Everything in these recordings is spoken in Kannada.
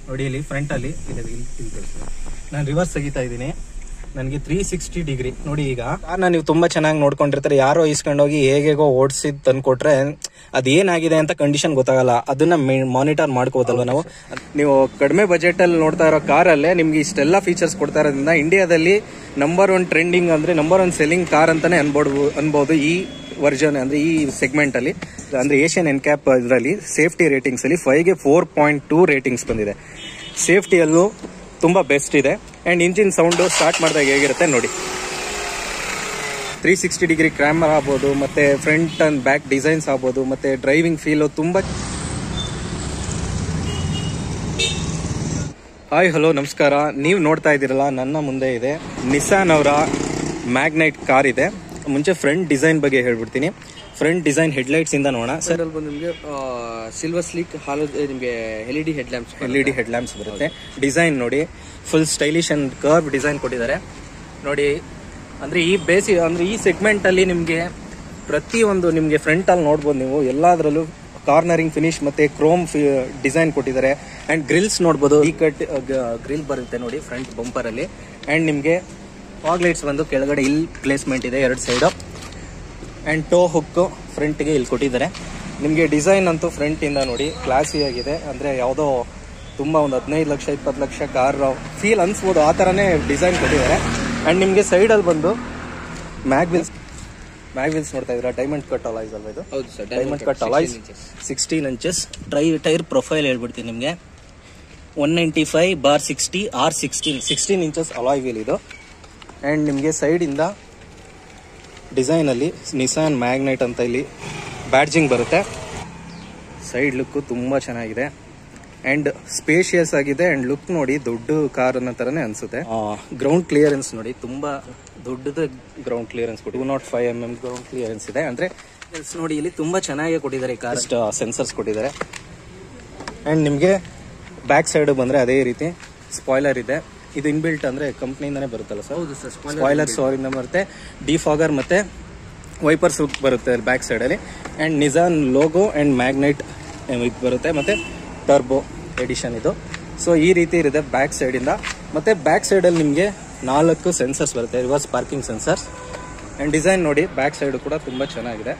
ನೋಡಿ ಇಲ್ಲಿ ಫ್ರಂಟಲ್ಲಿ ಇದೆ ಇಲ್ಲಿ ಇಲ್ಲಿ ತೋರಿಸಿ ನಾನು ರಿವರ್ಸ್ ತೆಗಿತಾ ಇದ್ದೀನಿ ನನಗೆ ತ್ರೀ ಸಿಕ್ಸ್ಟಿ ಡಿಗ್ರಿ ನೋಡಿ ಈಗ ಕಾರ್ನ ನೀವು ತುಂಬಾ ಚೆನ್ನಾಗಿ ನೋಡ್ಕೊಂಡಿರ್ತಾರೆ ಯಾರೋ ಇಸ್ಕೊಂಡೋಗಿ ಹೇಗೇಗೋ ಓಡಿಸಿದ್ ತಂದ್ಕೊಟ್ರೆ ಅದೇನಾಗಿದೆ ಅಂತ ಕಂಡೀಷನ್ ಗೊತ್ತಾಗಲ್ಲ ಅದನ್ನ ಮಾನಿಟರ್ ಮಾಡ್ಕೋಬೋದಲ್ವ ನಾವು ನೀವು ಕಡಿಮೆ ಬಜೆಟ್ ಅಲ್ಲಿ ನೋಡ್ತಾ ಇರೋ ಕಾರಲ್ಲೇ ನಿಮ್ಗೆ ಇಷ್ಟೆಲ್ಲ ಫೀಚರ್ಸ್ ಕೊಡ್ತಾ ಇರೋದ್ರಿಂದ ಇಂಡಿಯಾದಲ್ಲಿ ನಂಬರ್ ಒನ್ ಟ್ರೆಂಡಿಂಗ್ ಅಂದ್ರೆ ನಂಬರ್ ಒನ್ ಸೆಲ್ಲಿಂಗ್ ಕಾರ್ ಅಂತಾನೆ ಅನ್ಬೋದು ಅನ್ಬೋದು ಈ ವರ್ಜನ್ ಅಂದ್ರೆ ಈ ಸೆಗ್ಮೆಂಟ್ ಅಲ್ಲಿ ಅಂದ್ರೆ ಏಷ್ಯನ್ ಎನ್ಕ್ಯಾಪ್ ಇದರಲ್ಲಿ ಸೇಫ್ಟಿ ರೇಟಿಂಗ್ಸ್ ಅಲ್ಲಿ ಫೈವ್ಗೆ ಫೋರ್ ಪಾಯಿಂಟ್ ಟೂ ರೇಟಿಂಗ್ಸ್ ಬಂದಿದೆ ಸೇಫ್ಟಿಯಲ್ಲೂ ತುಂಬಾ ಬೆಸ್ಟ್ ಇದೆ ಅಂಡ್ ಇಂಜಿನ್ ಸೌಂಡ್ ಸ್ಟಾರ್ಟ್ ಮಾಡಿದಾಗ ಹೇಗಿರುತ್ತೆ ನೋಡಿ ತ್ರೀ ಸಿಕ್ಸ್ಟಿ ಡಿಗ್ರಿ ಕ್ಯಾಮರಾ ಆಗ್ಬೋದು ಮತ್ತೆ ಫ್ರಂಟ್ ಅಂಡ್ ಬ್ಯಾಕ್ ಡಿಸೈನ್ಸ್ ಆಗ್ಬೋದು ಮತ್ತೆ ಡ್ರೈವಿಂಗ್ ಫೀಲ್ ತುಂಬಾ ಹಾಯ್ ಹಲೋ ನಮಸ್ಕಾರ ನೀವು ನೋಡ್ತಾ ಇದ್ದೀರಲ್ಲ ನನ್ನ ಮುಂದೆ ಇದೆ ನಿಸಾನ್ ಅವರ ಮ್ಯಾಗ್ನೈಟ್ ಕಾರ್ ಇದೆ ಮುಂಚೆ ಫ್ರಂಟ್ ಡಿಸೈನ್ ಬಗ್ಗೆ ಹೇಳ್ಬಿಡ್ತೀನಿ ಫ್ರಂಟ್ ಡಿಸೈನ್ ಹೆಡ್ಲೈಟ್ಸ್ ಇಂದ ನೋಡೋಣ ಸರ್ ಸೈಡಲ್ಲಿ ಬಂದು ನಿಮಗೆ ಸಿಲ್ವರ್ ಸ್ಲಿಕ್ ಹಾಲು ನಿಮಗೆ L E D head lamps L E D head lamps ಬರುತ್ತೆ ಡಿಸೈನ್ ನೋಡಿ full stylish and curve design ಕೊಟ್ಟಿದ್ದಾರೆ ನೋಡಿ ಅಂದ್ರೆ ಈ ಬೇಸಿ ಅಂದ್ರೆ ಈ ಸೆಗ್ಮೆಂಟ್ ಅಲ್ಲಿ ನಿಮಗೆ ಪ್ರತಿಯೊಂದು ನಿಮಗೆ ಫ್ರಂಟ್ ಅಲ್ಲಿ ನೋಡ್ಬೋದು ನೀವು ಎಲ್ಲದರಲ್ಲೂ ಕಾರ್ನರಿಂಗ್ ಫಿನಿಶ್ ಮತ್ತೆ ಕ್ರೋಮ್ ಡಿಸೈನ್ ಕೊಟ್ಟಿದ್ದಾರೆ ಅಂಡ್ ಗ್ರಿಲ್ಸ್ ನೋಡ್ಬೋದು ಈ ಕಟ್ ಗ್ರಿಲ್ ಬರುತ್ತೆ ನೋಡಿ ಫ್ರಂಟ್ ಬಂಪರ್ ಅಲ್ಲಿ ಅಂಡ್ ನಿಮಗೆ ಫಾಗ್ ಲೈಟ್ಸ್ ಬಂದು ಕೆಳಗಡೆ ಇಲ್ಲಿ ಪ್ಲೇಸ್ಮೆಂಟ್ ಇದೆ ಎರಡು ಸೈಡು ಆ್ಯಂಡ್ ಟೋ ಹುಕ್ ಫ್ರಂಟ್ಗೆ ಇಲ್ಲಿ ಕೊಟ್ಟಿದ್ದಾರೆ ನಿಮಗೆ ಡಿಸೈನ್ ಅಂತೂ ಫ್ರಂಟ್ ಇಂದ ನೋಡಿ ಕ್ಲಾಸಿ ಆಗಿದೆ ಅಂದರೆ ಯಾವುದೋ ತುಂಬ ಒಂದು ಹದಿನೈದು ಲಕ್ಷ ಇಪ್ಪತ್ತು ಲಕ್ಷ ಕಾರ್ ಫೀಲ್ ಅನ್ಸ್ಬೋದು ಆ ಥರನೇ ಡಿಸೈನ್ ಕೊಟ್ಟಿದ್ದಾರೆ ಆ್ಯಂಡ್ ನಿಮಗೆ ಸೈಡಲ್ಲಿ ಬಂದು ಮ್ಯಾಗ್ವಿಲ್ಸ್ ಮ್ಯಾಗ್ವಿಲ್ಸ್ ನೋಡ್ತಾ ಇದ್ದೀರಾ ಡೈಮಂಡ್ ಕಟ್ ಅಲಾಯ್ಸ್ ಅಲ್ವಾ ಇದು ಹೌದು sir diamond cut alloys sixteen inches try tyre profile ಹೇಳ್ಬಿಡ್ತೀನಿ ನಿಮಗೆ one ninety five bar sixty R sixteen sixteen inches alloy wheel ಇದು ಆ್ಯಂಡ್ ನಿಮಗೆ ಸೈಡಿಂದ ಡಿಸೈನಲ್ಲಿ ನಿಸಾನ್ ಮ್ಯಾಗ್ನೆಟ್ ಅಂತ ಇಲ್ಲಿ ಬ್ಯಾಡ್ಜಿಂಗ್ ಬರುತ್ತೆ ಸೈಡ್ ಲುಕ್ಕು ತುಂಬ ಚೆನ್ನಾಗಿದೆ ಆ್ಯಂಡ್ ಸ್ಪೇಷಿಯಸ್ ಆಗಿದೆ ಆ್ಯಂಡ್ ಲುಕ್ ನೋಡಿ ದೊಡ್ಡ ಕಾರ್ ಅನ್ನೋ ಥರನೇ ಅನಿಸುತ್ತೆ ಗ್ರೌಂಡ್ ಕ್ಲಿಯರೆನ್ಸ್ ನೋಡಿ ತುಂಬ ದೊಡ್ಡದು ಗ್ರೌಂಡ್ ಕ್ಲಿಯರೆನ್ಸ್ ಕೊಟ್ಟು two nought five M M ground clearance ಇದೆ ಅಂದರೆ ನೋಡಿ ಇಲ್ಲಿ ತುಂಬ ಚೆನ್ನಾಗಿ ಕೊಟ್ಟಿದ್ದಾರೆ ಈ ಕಾರ್ ಸೆನ್ಸರ್ಸ್ ಕೊಟ್ಟಿದ್ದಾರೆ ಆ್ಯಂಡ್ ನಿಮಗೆ ಬ್ಯಾಕ್ ಸೈಡ್ ಬಂದರೆ ಅದೇ ರೀತಿ ಸ್ಪಾಯ್ಲರ್ ಇದೆ ಇದು ಇನ್ಬಿಲ್ಟ್ ಅಂದರೆ ಕಂಪ್ನಿಯಿಂದನೇ ಬರುತ್ತಲ್ಲ ಸರ್ ಹೌದು ಸರ್ ಸ್ಪಾಯ್ಲರ್ಸ್ ಅವರಿಂದ ಬರುತ್ತೆ ಡಿಫಾಗರ್ ಮತ್ತೆ ವೈಪರ್ಸ್ ಬರುತ್ತೆ ಬ್ಯಾಕ್ ಸೈಡಲ್ಲಿ and Nissan logo and Magnite ಇದು ಬರುತ್ತೆ ಮತ್ತೆ ಟರ್ಬೋ ಎಡಿಷನ್ ಇದು ಸೊ ಈ ರೀತಿ ಇರುತ್ತೆ ಬ್ಯಾಕ್ ಸೈಡಿಂದ ಮತ್ತೆ ಬ್ಯಾಕ್ ಸೈಡಲ್ಲಿ ನಿಮಗೆ ನಾಲ್ಕು ಸೆನ್ಸರ್ಸ್ ಬರುತ್ತೆ reverse parking sensors and design ನೋಡಿ ಬ್ಯಾಕ್ ಸೈಡ್ ಕೂಡ ತುಂಬ ಚೆನ್ನಾಗಿದೆ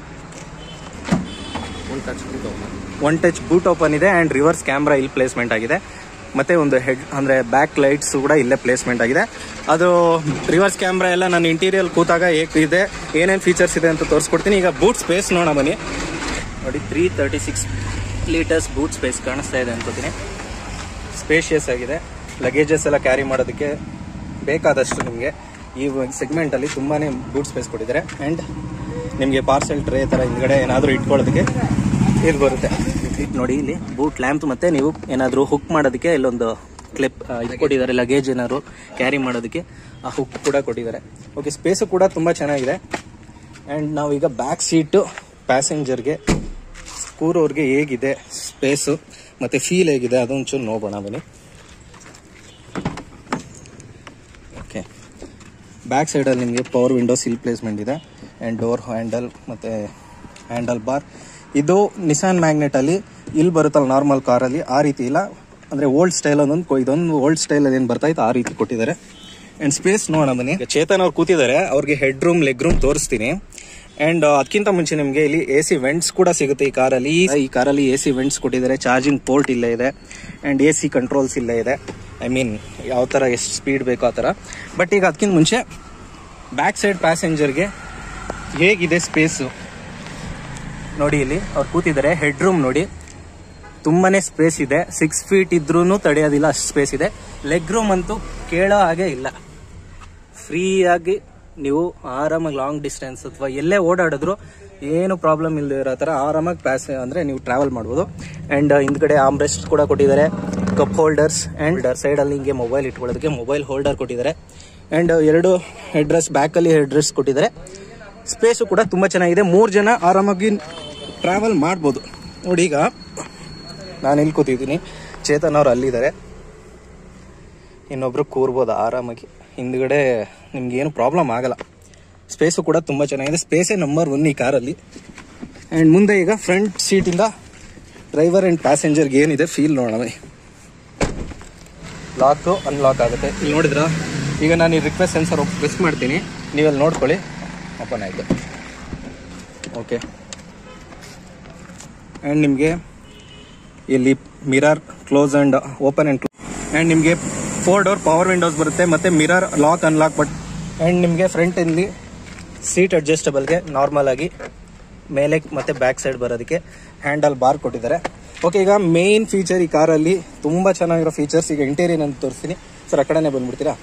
ಒಂದು touch one touch boot open ಇದೆ ಆ್ಯಂಡ್ ರಿವರ್ಸ್ ಕ್ಯಾಮ್ರಾ ಇಲ್ಲಿ ಪ್ಲೇಸ್ಮೆಂಟ್ ಆಗಿದೆ ಮತ್ತೆ ಒಂದು ಹೆಡ್ ಅಂದರೆ ಬ್ಯಾಕ್ ಲೈಟ್ಸ್ ಕೂಡ ಇಲ್ಲೇ ಪ್ಲೇಸ್ಮೆಂಟ್ ಆಗಿದೆ ಅದು ರಿವರ್ಸ್ ಕ್ಯಾಮ್ರಾ ಎಲ್ಲ ನಾನು ಇಂಟೀರಿಯಲ್ ಕೂತಾಗ ಹೇಗಿದೆ ಏನೇನು ಫೀಚರ್ಸ್ ಇದೆ ಅಂತ ತೋರಿಸ್ಕೊಡ್ತೀನಿ ಈಗ ಬೂಟ್ ಸ್ಪೇಸ್ ನೋಡೋಣ ಬನ್ನಿ ನೋಡಿ three thirty six litres boot space ಕಾಣಿಸ್ತಾ ಇದೆ ಅನ್ಕೋತೀನಿ ಸ್ಪೇಷಿಯಸ್ ಆಗಿದೆ ಲಗೇಜಸ್ ಎಲ್ಲ ಕ್ಯಾರಿ ಮಾಡೋದಕ್ಕೆ ಬೇಕಾದಷ್ಟು ನಿಮಗೆ ಈ ಸೆಗ್ಮೆಂಟಲ್ಲಿ ತುಂಬಾ ಬೂಟ್ ಸ್ಪೇಸ್ ಕೊಟ್ಟಿದ್ದಾರೆ ಆ್ಯಂಡ್ ನಿಮಗೆ ಪಾರ್ಸೆಲ್ ಟ್ರೇ ಥರ ಹಿಂದ್ಗಡೆ ಏನಾದರೂ ಇಟ್ಕೊಳ್ಳೋದಕ್ಕೆ ಇದು ಬರುತ್ತೆ ಇದು ನೋಡಿ ಇಲ್ಲಿ ಬೂಟ್ ಲ್ಯಾಂಪ್ ಮತ್ತೆ ನೀವು ಏನಾದರೂ ಹುಕ್ ಮಾಡೋದಕ್ಕೆ ಇಲ್ಲೊಂದು ಕ್ಲಿಪ್ ಇದು ಕೊಟ್ಟಿದ್ದಾರೆ ಲಗೇಜ್ ಏನಾದ್ರು ಕ್ಯಾರಿ ಮಾಡೋದಕ್ಕೆ ಆ ಹುಕ್ ಕೂಡ ಕೊಟ್ಟಿದ್ದಾರೆ ಓಕೆ ಸ್ಪೇಸು ಕೂಡ ತುಂಬ ಚೆನ್ನಾಗಿದೆ ಆ್ಯಂಡ್ ನಾವೀಗ ಬ್ಯಾಕ್ ಸೀಟು ಪ್ಯಾಸೆಂಜರ್ಗೆ ಕೂರೋರ್ಗೆ ಹೇಗಿದೆ ಸ್ಪೇಸು ಮತ್ತು ಫೀಲ್ ಹೇಗಿದೆ ಅದೊಂಚೂರು ನೋಡೋಣ ಬನ್ನಿ ಓಕೆ ಬ್ಯಾಕ್ ಸೈಡಲ್ಲಿ ನಿಮಗೆ ಪವರ್ ವಿಂಡೋಸ್ ಇಲ್ಲಿ ಪ್ಲೇಸ್ಮೆಂಟ್ ಇದೆ ಆ್ಯಂಡ್ ಡೋರ್ ಹ್ಯಾಂಡಲ್ ಮತ್ತು ಹ್ಯಾಂಡಲ್ ಬಾರ್ ಇದು ನಿಸಾನ್ ಮ್ಯಾಗ್ನೆಟಲ್ಲಿ ಇಲ್ಲಿ ಬರುತ್ತಲ್ಲ ನಾರ್ಮಲ್ ಕಾರಲ್ಲಿ ಆ ರೀತಿ ಇಲ್ಲ ಅಂದರೆ ಓಲ್ಡ್ ಸ್ಟೈಲ್ ಒಂದೊಂದು ಇದೊಂದು ಓಲ್ಡ್ ಸ್ಟೈಲಲ್ಲಿ ಏನು ಬರ್ತಾ ಇತ್ತು ಆ ರೀತಿ ಕೊಟ್ಟಿದ್ದಾರೆ ಆ್ಯಂಡ್ ಸ್ಪೇಸ್ ನೋಡೋಣ ಬನ್ನಿ ಚೇತನ್ ಅವ್ರು ಕೂತಿದ್ದಾರೆ ಅವ್ರಿಗೆ ಹೆಡ್ ರೂಮ್ ಲೆಗ್ ರೂಮ್ ತೋರಿಸ್ತೀನಿ ಆ್ಯಂಡ್ ಅದಕ್ಕಿಂತ ಮುಂಚೆ ನಿಮಗೆ ಇಲ್ಲಿ ಎ ಸಿ ವೆಂಟ್ಸ್ ಕೂಡ ಸಿಗುತ್ತೆ ಈ ಕಾರಲ್ಲಿ ಈ ಕಾರಲ್ಲಿ ಎ ಸಿ ವೆಂಟ್ಸ್ ಕೊಟ್ಟಿದ್ದಾರೆ ಚಾರ್ಜಿಂಗ್ ಪೋರ್ಟ್ ಇಲ್ಲೇ ಇದೆ ಆ್ಯಂಡ್ ಎ ಸಿ ಕಂಟ್ರೋಲ್ಸ್ ಇಲ್ಲೇ ಇದೆ ಐ ಮೀನ್ ಯಾವ ಥರ ಎಷ್ಟು ಸ್ಪೀಡ್ ಬೇಕೋ ಆ ಥರ ಬಟ್ ಈಗ ಅದಕ್ಕಿಂತ ಮುಂಚೆ ಬ್ಯಾಕ್ ಸೈಡ್ ಪ್ಯಾಸೆಂಜರ್ಗೆ ಹೇಗಿದೆ ಸ್ಪೇಸು ನೋಡಿ ಇಲ್ಲಿ ಅವ್ರು ಕೂತಿದ್ದಾರೆ ಹೆಡ್ ರೂಮ್ ನೋಡಿ ತುಂಬಾನೇ ಸ್ಪೇಸ್ ಇದೆ ಸಿಕ್ಸ್ ಫೀಟ್ ಇದ್ರೂ ತಡೆಯೋದಿಲ್ಲ ಅಷ್ಟು ಸ್ಪೇಸ್ ಇದೆ ಲೆಗ್ ರೂಮ್ ಅಂತೂ ಕೇಳೋ ಹಾಗೆ ಇಲ್ಲ ಫ್ರೀಯಾಗಿ ನೀವು ಆರಾಮಾಗಿ ಲಾಂಗ್ ಡಿಸ್ಟೆನ್ಸ್ ಅಥವಾ ಎಲ್ಲೇ ಓಡಾಡಿದ್ರು ಏನು ಪ್ರಾಬ್ಲಮ್ ಇಲ್ಲದೆ ಇರೋ ಥರ ಆರಾಮಾಗಿ ಪ್ಯಾಸ್ ಅಂದರೆ ನೀವು ಟ್ರಾವೆಲ್ ಮಾಡ್ಬೋದು ಆ್ಯಂಡ್ ಹಿಂದ್ಗಡೆ ಆಮ್ರೆಸ್ಟ್ ಕೂಡ ಕೊಟ್ಟಿದ್ದಾರೆ ಕಪ್ ಹೋಲ್ಡರ್ಸ್ ಆ್ಯಂಡ್ ಸೈಡಲ್ಲಿ ಹಿಂಗೆ ಮೊಬೈಲ್ ಇಟ್ಕೊಳ್ಳೋದಕ್ಕೆ ಮೊಬೈಲ್ ಹೋಲ್ಡರ್ ಕೊಟ್ಟಿದ್ದಾರೆ ಆ್ಯಂಡ್ ಎರಡು ಹೆಡ್ರೆಸ್ ಬ್ಯಾಕಲ್ಲಿ ಹೆಡ್ರೆಸ್ ಕೊಟ್ಟಿದ್ದಾರೆ ಸ್ಪೇಸು ಕೂಡ ತುಂಬ ಚೆನ್ನಾಗಿದೆ ಮೂರು ಜನ ಆರಾಮಾಗಿ ಟ್ರಾವೆಲ್ ಮಾಡ್ಬೋದು ನೋಡಿ ಈಗ ನಾನು ಇಲ್ಲಿ ಕೂತಿದ್ದೀನಿ ಚೇತನ್ ಅವ್ರು ಅಲ್ಲಿದ್ದಾರೆ ಇನ್ನೊಬ್ರು ಕೂರ್ಬೋದು ಆರಾಮಾಗಿ ಹಿಂದ್ಗಡೆ ನಿಮ್ಗೆ ಏನು ಪ್ರಾಬ್ಲಮ್ ಆಗಲ್ಲ ಸ್ಪೇಸು ಕೂಡ ತುಂಬ ಚೆನ್ನಾಗಿದೆ ಸ್ಪೇಸೇ ನಂಬರ್ ಒನ್ ಈ ಕಾರಲ್ಲಿ ಆ್ಯಂಡ್ ಮುಂದೆ ಈಗ ಫ್ರಂಟ್ ಸೀಟಿಂದ ಡ್ರೈವರ್ ಆ್ಯಂಡ್ ಪ್ಯಾಸೆಂಜರ್ಗೆ ಏನಿದೆ ಫೀಲ್ ನೋಡೋಣ ಬನ್ನಿ ಲಾಕ್ ಅನ್ಲಾಕ್ ಆಗುತ್ತೆ ಇಲ್ಲಿ ನೋಡಿದ್ರ ಈಗ ನಾನು ಈ ರಿಕ್ವೆಸ್ಟ್ ಸೆನ್ಸರ್ ಪ್ರೆಸ್ ಮಾಡ್ತೀನಿ ನೀವಲ್ಲಿ ನೋಡ್ಕೊಳ್ಳಿ ಓಪನ್ ಆಯಿತು ಓಕೆ ಆ್ಯಂಡ್ ನಿಮಗೆ ಇಲ್ಲಿ mirror close and open and close and ನಿಮಗೆ ಫೋರ್ ಡೋರ್ ಪವರ್ ವಿಂಡೋಸ್ ಬರುತ್ತೆ ಮತ್ತು mirror lock unlock but and ನಿಮಗೆ ಫ್ರಂಟ್ ಇಲ್ಲಿ ಸೀಟ್ ಅಡ್ಜಸ್ಟಬಲ್ಗೆ ನಾರ್ಮಲ್ ಆಗಿ ಮೇಲೆ ಮತ್ತು ಬ್ಯಾಕ್ ಸೈಡ್ ಬರೋದಕ್ಕೆ ಹ್ಯಾಂಡಲ್ ಬಾರ್ ಕೊಟ್ಟಿದ್ದಾರೆ ಓಕೆ ಈಗ ಮೇನ್ ಫೀಚರ್ ಈ ಕಾರಲ್ಲಿ ತುಂಬ ಚೆನ್ನಾಗಿರೋ ಫೀಚರ್ಸ್ ಈಗ ಇಂಟೀರಿಯರ್ ಅಂತ ತೋರಿಸ್ತೀನಿ ಸರ್ ಆ ಕಡೆನೇ ಬಂದ್ಬಿಡ್ತೀರಾ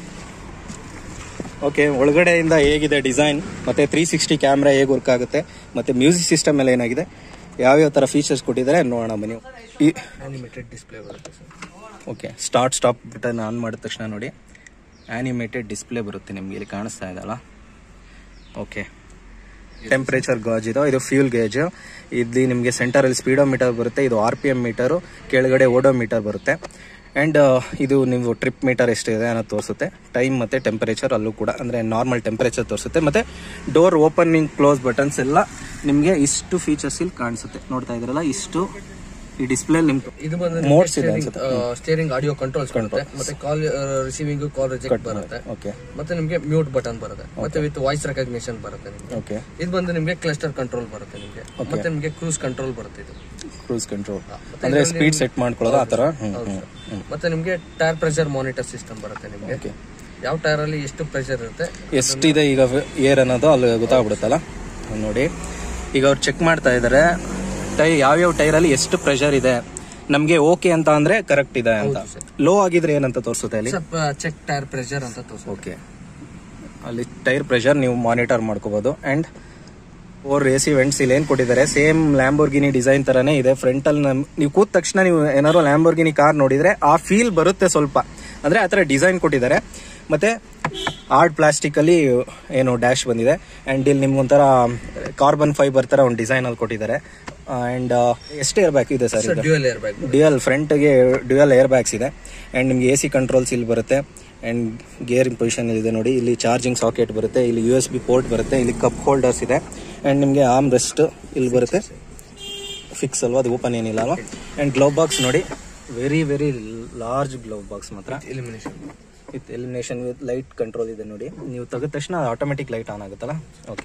ಓಕೆ ಒಳಗಡೆಯಿಂದ ಹೇಗಿದೆ ಡಿಸೈನ್ ಮತ್ತು ತ್ರೀ ಸಿಕ್ಸ್ಟಿ ಕ್ಯಾಮ್ರಾ ಹೇಗೆ ವರ್ಕ್ ಆಗುತ್ತೆ ಮತ್ತು ಮ್ಯೂಸಿಕ್ ಸಿಸ್ಟಮ್ ಎಲ್ಲ ಏನಾಗಿದೆ ಯಾವ್ಯಾವ ಥರ ಫೀಚರ್ಸ್ ಕೊಟ್ಟಿದ್ದಾರೆ ನೋಡೋಣ ಬನ್ನಿ ಈ ಆನಿಮೇಟೆಡ್ ಡಿಸ್ಪ್ಲೇ ಬರುತ್ತೆ sir okay start stop button on ಮಾಡಿದ ತಕ್ಷಣ ನೋಡಿ ಆ್ಯನಿಮೇಟೆಡ್ ಡಿಸ್ಪ್ಲೇ ಬರುತ್ತೆ ನಿಮಗೆ ಇಲ್ಲಿ ಕಾಣಿಸ್ತಾ ಇದೆಯಲ್ಲ ಓಕೆ ಟೆಂಪ್ರೇಚರ್ ಗಾಜ್ ಇದು ಇದು ಫ್ಯೂಲ್ ಗೇಜ್ ಇಲ್ಲಿ ನಿಮಗೆ ಸೆಂಟರಲ್ಲಿ ಸ್ಪೀಡೋಮೀಟರ್ ಬರುತ್ತೆ ಇದು ಆರ್ ಪಿ ಎಮ್ ಮೀಟರು ಕೆಳಗಡೆ ಓಡೋಮೀಟರ್ ಬರುತ್ತೆ ಆ್ಯಂಡ್ ಇದು ನೀವು ಟ್ರಿಪ್ ಮೀಟರ್ ಎಷ್ಟಿದೆ ಅನ್ನೋದು ತೋರಿಸುತ್ತೆ ಟೈಮ್ ಮತ್ತು ಟೆಂಪರೇಚರ್ ಅಲ್ಲೂ ಕೂಡ ಅಂದರೆ ನಾರ್ಮಲ್ ಟೆಂಪರೇಚರ್ ತೋರಿಸುತ್ತೆ ಮತ್ತು ಡೋರ್ ಓಪನಿಂಗ್ ಕ್ಲೋಸ್ ಬಟನ್ಸ್ ಎಲ್ಲ ನಿಮಗೆ ಇಷ್ಟು ಫೀಚರ್ಸ್ ಇಲ್ಲಿ ಕಾಣಿಸುತ್ತೆ ನೋಡ್ತಾ ಇದ್ರಲ್ಲ ಇಷ್ಟು ಈ ಡಿಸ್ಪ್ಲೇ ನಿಮ್ಗೆ ಇದು ಬಂದು ಮೋಡ್ಸ್ ಇದೆ ಅನ್ಸುತ್ತೆ ಸ್ಟೇರಿಂಗ್ ಆಡಿಯೋ ಕಂಟ್ರೋಲ್ಸ್ ಬರುತ್ತೆ ಮತ್ತೆ ಕಾಲ್ ರಿಸೀವಿಂಗ್ ಕಾಲ್ ರಿಜೆಕ್ಟ್ ಬರುತ್ತೆ ಓಕೆ ಮತ್ತೆ ನಿಮಗೆ ಮ್ಯೂಟ್ ಬಟನ್ ಬರುತ್ತೆ ಮತ್ತೆ ವಿತ್ ವಾಯ್ಸ್ ರೆಕಗ್ನಿಷನ್ ಬರುತ್ತೆ ನಿಮಗೆ ಓಕೆ ಇದು ಬಂದು ನಿಮಗೆ ಕ್ಲಸ್ಟರ್ ಕಂಟ್ರೋಲ್ ಬರುತ್ತೆ ನಿಮಗೆ ಮತ್ತೆ ನಿಮಗೆ ಕ್ರೂಸ್ ಕಂಟ್ರೋಲ್ ಬರುತ್ತೆ ಇದು ಕ್ರೂಸ್ ಕಂಟ್ರೋಲ್ ಅಂದರೆ ಸ್ಪೀಡ್ ಸೆಟ್ ಮಾಡ್ಕೊಳ್ಳೋದು ಆ ಥರ ಹ್ಞೂ ಹೌದು ಸರ್. ಮತ್ತೆ ನಿಮಗೆ ಟೈರ್ ಪ್ರೆಷರ್ ಮಾನಿಟರ್ ಸಿಸ್ಟಮ್ ಬರುತ್ತೆ ನಿಮಗೆ ಓಕೆ ಯಾವ ಟೈರ್ ಅಲ್ಲಿ ಎಷ್ಟು ಪ್ರೆಷರ್ ಇರುತ್ತೆ ಎಷ್ಟಿದೆ ಈಗ ಏರ್ ಅನ್ನೋದು ಅಲ್ಲಿ ಗೊತ್ತಾಗ್ಬಿಡುತ್ತಲ್ಲ ನೋಡಿ ಈಗ ಅವ್ರು ಚೆಕ್ ಮಾಡ್ತಾ ಇದ್ದಾರೆ ಟೈ ಯಾವ್ಯಾವ ಟೈರಲ್ಲಿ ಎಷ್ಟು ಪ್ರೆಷರ್ ಇದೆ ನಮಗೆ ಓಕೆ ಅಂತ ಅಂದ್ರೆ ಕರೆಕ್ಟ್ ಇದೆ ಅಂತ ಲೋ ಆಗಿದ್ರೆ ಏನಂತ ತೋರಿಸುತ್ತೆ ಅಲ್ಲಿ ಸ್ವಲ್ಪ ಚೆಕ್ ಟೈರ್ ಪ್ರೆಷರ್ ಅಂತ ತೋರಿಸುತ್ತೆ ಓಕೆ ಅಲ್ಲಿ ಟೈರ್ ಪ್ರೆಷರ್ ನೀವು ಮಾನಿಟರ್ ಮಾಡ್ಕೋಬಹುದು and or A C vents ಇಲ್ಲಿ ಏನು ಕೊಟ್ಟಿದ್ದಾರೆ ಸೇಮ್ ಲ್ಯಾಂಬೋರ್ಗಿನಿ ಡಿಸೈನ್ ತರನೇ ಇದೆ ಫ್ರಂಟ್ ಅಲ್ಲಿ ನಮ್ ನೀವು ಕೂತ ತಕ್ಷಣ ನೀವು ಏನಾದ್ರು ಲ್ಯಾಂಬೋರ್ಗಿನಿ ಕಾರ್ ನೋಡಿದ್ರೆ ಆ ಫೀಲ್ ಬರುತ್ತೆ ಸ್ವಲ್ಪ ಅಂದ್ರೆ ಆ ಥರ ಡಿಸೈನ್ ಕೊಟ್ಟಿದ್ದಾರೆ ಮತ್ತೆ ಆರ್ಡ್ ಪ್ಲಾಸ್ಟಿಕ್ ಅಲ್ಲಿ ಏನು ಡ್ಯಾಶ್ ಬಂದಿದೆ ಅಂಡ್ ಇಲ್ಲಿ ನಿಮ್ಗೊಂಥರ ಕಾರ್ಬನ್ ಫೈಬರ್ ತರ ಒಂದು ಡಿಸೈನ್ ಅಲ್ಲಿ ಕೊಟ್ಟಿದ್ದಾರೆ ಅಂಡ್ ಎಷ್ಟು ಏರ್ ಬ್ಯಾಗ್ ಇದೆ ಸರ್ ಇದು ಡ್ಯೂಯಲ್ ಏರ್ ಬ್ಯಾಗ್ ಡ್ಯುಯಲ್ ಫ್ರಂಟ್ಗೆ ಡ್ಯುಯಲ್ ಏರ್ ಬ್ಯಾಗ್ಸ್ ಇದೆ ಆ್ಯಂಡ್ ನಿಮಗೆ ಎ ಸಿ ಕಂಟ್ರೋಲ್ಸ್ ಇಲ್ಲಿ ಬರುತ್ತೆ ಆ್ಯಂಡ್ ಗೇರ್ ಪೊಸಿಷನ್ ಇದೆ ನೋಡಿ ಇಲ್ಲಿ ಚಾರ್ಜಿಂಗ್ ಸಾಕೆಟ್ ಬರುತ್ತೆ ಇಲ್ಲಿ ಯು ಎಸ್ ಬಿ ಪೋರ್ಟ್ ಬರುತ್ತೆ ಇಲ್ಲಿ ಕಪ್ ಹೋಲ್ಡರ್ಸ್ ಇದೆ ಆ್ಯಂಡ್ ನಿಮಗೆ ಆರ್ಮ್ ರೆಸ್ಟ್ ಇಲ್ಲಿ ಬರುತ್ತೆ ಫಿಕ್ಸ್ ಅಲ್ವಾ ಅದು ಓಪನ್ ಏನಿಲ್ಲ ಅಲ್ವಾ ಆ್ಯಂಡ್ ಗ್ಲೌ ಬಾಕ್ಸ್ ನೋಡಿ very very large glove box ಮಾತ್ರ illumination with elimination with light control ಇದೆ ನೋಡಿ ನೀವು ತೆಗೆದ ತಕ್ಷಣ ಆಟೋಮೆಟಿಕ್ ಲೈಟ್ ಆನ್ ಆಗುತ್ತಲ್ಲ ಓಕೆ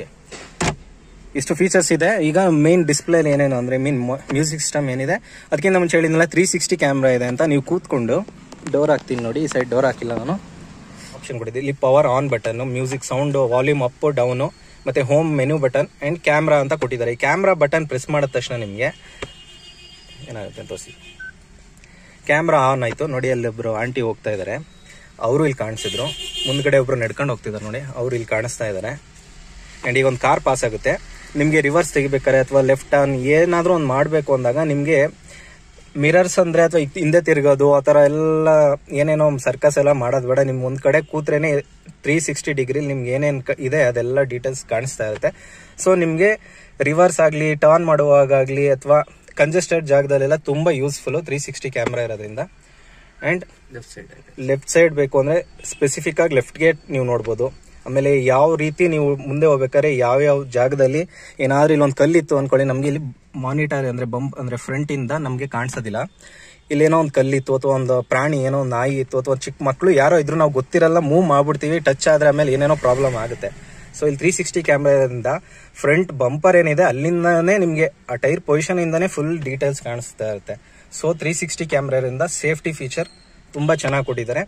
ಇಷ್ಟು ಫೀಚರ್ಸ್ ಇದೆ ಈಗ ಮೇನ್ ಡಿಸ್ಪ್ಲೇ ಏನೇನು ಅಂದರೆ ಮೀನ್ ಮ್ಯೂಸಿಕ್ ಸಿಸ್ಟಮ್ ಏನಿದೆ ಅದಕ್ಕಿಂತ ಮುಂಚೆ ಹೇಳಿದ್ನಲ್ಲ ತ್ರೀ ಸಿಕ್ಸ್ಟಿ ಕ್ಯಾಮ್ರಾ ಇದೆ ಅಂತ ನೀವು ಕೂತ್ಕೊಂಡು ಡೋರ್ ಹಾಕ್ತೀನಿ ನೋಡಿ ಈ ಸೈಡ್ ಡೋರ್ ಹಾಕಿಲ್ಲ ನಾನು ಆಪ್ಷನ್ ಕೊಟ್ಟಿದ್ದೆ ಇಲ್ಲಿ power on button music sound volume up down ಮತ್ತೆ home menu button and camera ಅಂತ ಕೊಟ್ಟಿದ್ದಾರೆ ಈ ಕ್ಯಾಮ್ರಾ ಬಟನ್ ಪ್ರೆಸ್ ಮಾಡಿದ ತಕ್ಷಣ ನಿಮಗೆ ಏನಾಗುತ್ತೆ ಅಂತ ತೋರಿಸಿ ಕ್ಯಾಮ್ರಾ ಆನ್ ಆಯಿತು ನೋಡಿ ಅಲ್ಲಿ ಒಬ್ಬರು ಆಂಟಿ ಹೋಗ್ತಾ ಇದ್ದಾರೆ ಅವರು ಇಲ್ಲಿ ಕಾಣಿಸಿದ್ರು ಮುಂದ್ಗಡೆ ಒಬ್ರು ನಡ್ಕೊಂಡು ಹೋಗ್ತಿದ್ದಾರೆ ನೋಡಿ ಅವರು ಇಲ್ಲಿ ಕಾಣಿಸ್ತಾ ಇದ್ದಾರೆ ಆ್ಯಂಡ್ ಈಗ ಒಂದು ಕಾರ್ ಪಾಸ್ ಆಗುತ್ತೆ ನಿಮಗೆ ರಿವರ್ಸ್ ತೆಗಿಬೇಕಾರೆ ಅಥವಾ ಲೆಫ್ಟ್ ಟರ್ನ್ ಏನಾದರೂ ಒಂದು ಮಾಡಬೇಕು ಅಂದಾಗ ನಿಮಗೆ ಮಿರರ್ಸ್ ಅಂದರೆ ಅಥವಾ ಹಿಂದೆ ತಿರ್ಗೋದು ಆ ಥರ ಎಲ್ಲ ಏನೇನೋ ಸರ್ಕಸ್ ಎಲ್ಲ ಮಾಡೋದು ಬೇಡ ನಿಮ್ಗೆ ಒಂದು ಕಡೆ ಕೂತ್ರೇನೆ ತ್ರೀ ಸಿಕ್ಸ್ಟಿ ಡಿಗ್ರಿ ನಿಮ್ಗೆ ಏನೇನು ಇದೆ ಅದೆಲ್ಲ ಡೀಟೇಲ್ಸ್ ಕಾಣಿಸ್ತಾ ಇರುತ್ತೆ ಸೊ ನಿಮಗೆ ರಿವರ್ಸ್ ಆಗಲಿ ಟರ್ನ್ ಮಾಡುವಾಗಲಿ ಅಥವಾ ಕಂಜೆಸ್ಟೆಡ್ ಜಾಗದಲ್ಲೆಲ್ಲ ತುಂಬ ಯೂಸ್ಫುಲ್ಲು ತ್ರೀ ಸಿಕ್ಸ್ಟಿ ಕ್ಯಾಮ್ರಾ ಇರೋದ್ರಿಂದ and left side left side ಬೇಕು ಅಂದರೆ ಸ್ಪೆಸಿಫಿಕ್ ಆಗಿ ಲೆಫ್ಟ್ ಗೇಟ್ ನೀವು ನೋಡ್ಬೋದು ಆಮೇಲೆ ಯಾವ ರೀತಿ ನೀವು ಮುಂದೆ ಹೋಗ್ಬೇಕಾದ್ರೆ ಯಾವ ಯಾವ ಜಾಗದಲ್ಲಿ ಏನಾದ್ರೂ ಇಲ್ಲೊಂದು ಕಲ್ಲಿತ್ತು ಅನ್ಕೊಳ್ಳಿ ನಮಗೆ ಇಲ್ಲಿ ಮಾನಿಟರ್ ಅಂದರೆ ಬಂಪ್ ಅಂದರೆ ಫ್ರಂಟಿಂದ ನಮಗೆ ಕಾಣಿಸೋದಿಲ್ಲ ಇಲ್ಲೇನೋ ಒಂದು ಕಲ್ಲಿತ್ತು ಅಥವಾ ಒಂದು ಪ್ರಾಣಿ ಏನೋ ಒಂದು ನಾಯಿ ಇತ್ತು ಅಥವಾ ಚಿಕ್ಕ ಮಕ್ಕಳು ಯಾರೋ ಇದ್ರು ನಾವು ಗೊತ್ತಿರಲ್ಲ ಮೂವ್ ಮಾಡ್ಬಿಡ್ತೀವಿ ಟಚ್ ಆದ್ರೆ ಆಮೇಲೆ ಏನೇನೋ ಪ್ರಾಬ್ಲಮ್ ಆಗುತ್ತೆ ಸೊ ಇಲ್ಲಿ ತ್ರೀ ಸಿಕ್ಸ್ಟಿ ಕ್ಯಾಮ್ರಾದಿಂದ ಫ್ರಂಟ್ ಬಂಪರ್ ಏನಿದೆ ಅಲ್ಲಿಂದಾನೇ ನಿಮಗೆ ಆ ಟೈರ್ ಪೊಸಿಷನ್ ಇಂದಾನೇ ಫುಲ್ ಡೀಟೇಲ್ಸ್ ಕಾಣಿಸ್ತಾ ಇರುತ್ತೆ ಸೊ ತ್ರೀ ಸಿಕ್ಸ್ಟಿ ಕ್ಯಾಮ್ರಾದಿಂದ ಸೇಫ್ಟಿ ಫೀಚರ್ ತುಂಬ ಚೆನ್ನಾಗಿ ಕೊಟ್ಟಿದ್ದಾರೆ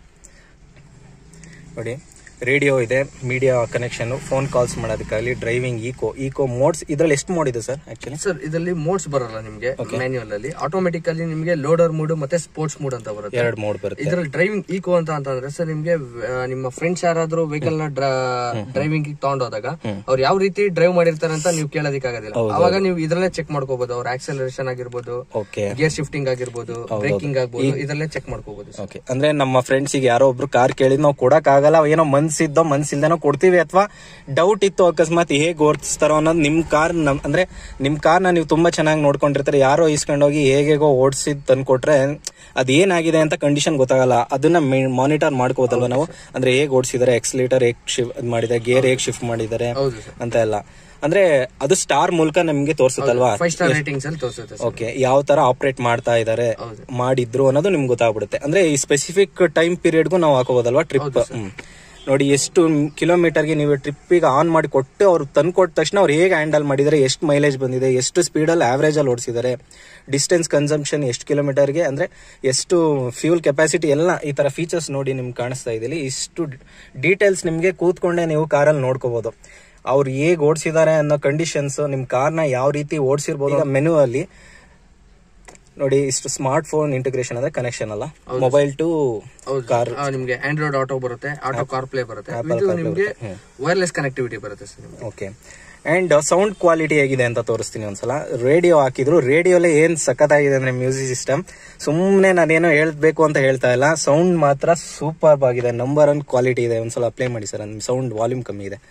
ನೋಡಿ ರೇಡಿಯೋ ಇದೆ ಮೀಡಿಯಾ ಕನೆಕ್ಷನ್ ಫೋನ್ ಕಾಲ್ಸ್ ಮಾಡೋದಕ್ಕಾಗಲಿ ಡ್ರೈವಿಂಗ್ ಈಕೋ ಈಕೋ ಮೋಡ್ಸ್ ಇದ್ರಲ್ಲಿ ಎಷ್ಟು ಮೋಡ್ ಇದೆ ಸರ್ ಆಕ್ಚುಲಿ ಸರ್ ಇದರಲ್ಲಿ ಮೋಡ್ಸ್ ಬರಲ್ಲ ನಿಮಗೆ ಮ್ಯಾನ್ಯುಯಲ್ ಅಲ್ಲಿ ಆಟೋಮೆಟಿಕ್ ಅಲ್ಲಿ ನಿಮಗೆ ಲೋಡರ್ ಮೂಡ್ ಮತ್ತೆ ಸ್ಪೋರ್ಟ್ಸ್ ಮೂಡ್ ಅಂತ ಬರುತ್ತೆ ಎರಡು ಮೋಡ್ ಬರುತ್ತೆ ಇದ್ರಲ್ಲಿ ಡ್ರೈವಿಂಗ್ ಈಕೋ ಅಂತ ಅಂತಂದ್ರೆ ಸರ್ ನಿಮ್ಗೆ ಆ, ನಿಮ್ಮ ಫ್ರೆಂಡ್ಸ್ ಯಾರಾದ್ರೂ ವೆಹಿಕಲ್ ನ ಡ್ರೈವಿಂಗ್ ತಗೊಂಡೋದಾಗ ಅವ್ರು ಯಾವ ರೀತಿ ಡ್ರೈವ್ ಮಾಡಿರ್ತಾರೆ ಅಂತ ನೀವು ಕೇಳೋದಕ್ಕಾಗೋದಿಲ್ಲ ಅವಾಗ ನೀವು ಇದ್ರಲ್ಲೇ ಚೆಕ್ ಮಾಡ್ಕೋಬಹುದು ಅವ್ರ ಆಕ್ಸಲರೇಷನ್ ಆಗಿರ್ಬೋದು ಓಕೆ ಗೇರ್ ಶಿಫ್ಟಿಂಗ್ ಆಗಿರ್ಬೋದು ಬ್ರೇಕಿಂಗ್ ಆಗ್ಬೋದು ಇದರಲ್ಲೇ ಚೆಕ್ ಮಾಡ್ಕೋಬಹುದು ಓಕೆ ಅಂದ್ರೆ ನಮ್ಮ ಫ್ರೆಂಡ್ಸಿಗೆ ಯಾರೋ ಒಬ್ರು ಕಾರ್ ಕೇಳಿದ್ ನಾವು ಕೊಡಕ್ ಆಗಲ್ಲ ಏನೋ ಮನ್ಸಿದ್ದೋ ಮನ್ಸಿಲ್ದೇನೋ ಕೊಡ್ತೀವಿ ಅಥವಾ ಡೌಟ್ ಇತ್ತು ಅಕಸ್ಮಾತ್ ಹೇಗೆ ಓಡಿಸ್ತಾರೋ ಅನ್ನೋದು ನಿಮ್ ಕಾರ್ ನಮ್ ಅಂದ್ರೆ ನಿಮ್ ಕಾರ್ನ ನೀವು ತುಂಬಾ ಚೆನ್ನಾಗಿ ನೋಡ್ಕೊಂಡಿರ್ತಾರೆ ಯಾರೋ ಇಸ್ಕೊಂಡೋಗಿ ಹೇಗೇಗೋ ಓಡಿಸಿದ್ ತಂದ್ಕೊಟ್ರೆ ಅದೇನಾಗಿದೆ ಅಂತ ಕಂಡೀಷನ್ ಗೊತ್ತಾಗಲ್ಲ ಅದನ್ನ ಮಾನಿಟರ್ ಮಾಡ್ಕೋಬೋದಲ್ವ ನಾವು ಅಂದ್ರೆ ಹೇಗೆ ಓಡಿಸಿದಾರೆ ಎಕ್ಸ್ಲೇಟರ್ ಹೇಗೆ ಶಿಫ್ಟ್ ಮಾಡಿದ್ದಾರೆ ಗೇರ್ ಹೇಗೆ ಶಿಫ್ಟ್ ಮಾಡಿದ್ದಾರೆ ಹೌದು ಸರ್ ಅಂತ ಎಲ್ಲ ಅಂದ್ರೆ ಅದು ಸ್ಟಾರ್ ಮೂಲಕ ನಿಮ್ಗೆ ತೋರಿಸುತ್ತಲ್ವಾ ಫೈವ್ ಸ್ಟಾರ್ ರೇಟಿಂಗ್ಸ್ ಅಲ್ಲಿ ತೋರಿಸುತ್ತೆ ಸರ್ ಓಕೆ ಯಾವ ತರ ಆಪರೇಟ್ ಮಾಡ್ತಾ ಇದಾರೆ ಹೌದು. ಮಾಡಿದ್ರು ಅನ್ನೋದು ನಿಮ್ಗೆ ಗೊತ್ತಾಗ್ಬಿಡುತ್ತೆ ಅಂದ್ರೆ ಈ ಸ್ಪೆಸಿಫಿಕ್ ಟೈಮ್ ಪೀರಿಯಡ್ಗೂ ನಾವು ಹಾಕೋಬೋದಲ್ವಾ ಟ್ರಿಪ್ ನೋಡಿ ಎಷ್ಟು ಕಿಲೋಮೀಟರ್ಗೆ ನೀವು ಟ್ರಿಪ್ಪಿಗೆ ಆನ್ ಮಾಡಿ ಕೊಟ್ಟು ಅವ್ರು ತಂದು ಕೊಟ್ಟ ತಕ್ಷಣ ಅವ್ರು ಹೇಗೆ ಹ್ಯಾಂಡಲ್ ಮಾಡಿದ್ದಾರೆ ಎಷ್ಟು ಮೈಲೇಜ್ ಬಂದಿದೆ ಎಷ್ಟು ಸ್ಪೀಡಲ್ಲಿ ಆವ್ರೇಜ್ ಅಲ್ಲಿ ಓಡಿಸಿದ್ದಾರೆ ಡಿಸ್ಟೆನ್ಸ್ ಕನ್ಸಂಪ್ಷನ್ ಎಷ್ಟು ಕಿಲೋಮೀಟರ್ಗೆ ಅಂದ್ರೆ ಎಷ್ಟು ಫ್ಯೂಲ್ ಕೆಪಾಸಿಟಿ ಎಲ್ಲ ಈ ತರ ಫೀಚರ್ಸ್ ನೋಡಿ ನಿಮ್ಗೆ ಕಾಣಿಸ್ತಾ ಇದೆ ಇಷ್ಟು ಡೀಟೇಲ್ಸ್ ನಿಮ್ಗೆ ಕೂತ್ಕೊಂಡೆ ನೀವು ಕಾರಲ್ಲಿ ನೋಡ್ಕೋಬಹುದು ಅವ್ರು ಹೇಗೆ ಓಡಿಸಿದ್ದಾರೆ ಅನ್ನೋ ಕಂಡೀಷನ್ಸ್ ನಿಮ್ ಕಾರ್ನ ಯಾವ ರೀತಿ ಓಡಿಸಿರ್ಬೋದು ಮೆನು ಅಲ್ಲಿ ನೋಡಿ ಇಷ್ಟು ಸ್ಮಾರ್ಟ್ ಫೋನ್ ಇಂಟಿಗ್ರೇಷನ್ ಅಂದ್ರೆ ಕನೆಕ್ಷನ್ ಅಲ್ಲ ಮೊಬೈಲ್ ಟು ಹೌದು ಕಾರ್ ಆ, ನಿಮ್ಗೆ ಆಂಡ್ರಾಯ್ಡ್ ಆಟೋ ಬರುತ್ತೆ ಆಟೋ ಕಾರ್ ಪ್ಲೇ ಬರುತ್ತೆ ಇದು ನಿಮ್ಗೆ ವೈರ್ಲೆಸ್ ಕನೆಕ್ಟಿವಿಟಿ ಬರುತ್ತೆ ಸರ್ ನಿಮ್ಗೆ ಓಕೆ ಅಂಡ್ ಸೌಂಡ್ ಕ್ವಾಲಿಟಿ ಹೇಗಿದೆ ಅಂತ ತೋರಿಸ್ತೀನಿ ಒಂದ್ಸಲ ರೇಡಿಯೋ ಹಾಕಿದ್ರು ರೇಡಿಯೋಲೆ ಏನ್ ಸಖತ್ತಾಗಿದೆ ಅಂದ್ರೆ ಮ್ಯೂಸಿಕ್ ಸಿಸ್ಟಮ್ ಸುಮ್ಮನೆ ನಾನೇನೋ ಹೇಳ್ಬೇಕು ಅಂತ ಹೇಳ್ತಾ ಇಲ್ಲ ಸೌಂಡ್ ಮಾತ್ರ ಸೂಪರ್ ಆಗಿದೆ ನಂಬರ್ ಒನ್ ಕ್ವಾಲಿಟಿ ಇದೆ ಒಂದ್ಸಲ ಪ್ಲೇ ಮಾಡಿ ಸರ್ ನಿಮ್ ಸೌಂಡ್ ವಾಲ್ಯೂಮ್ ಕಮ್ಮಿ ಇದೆ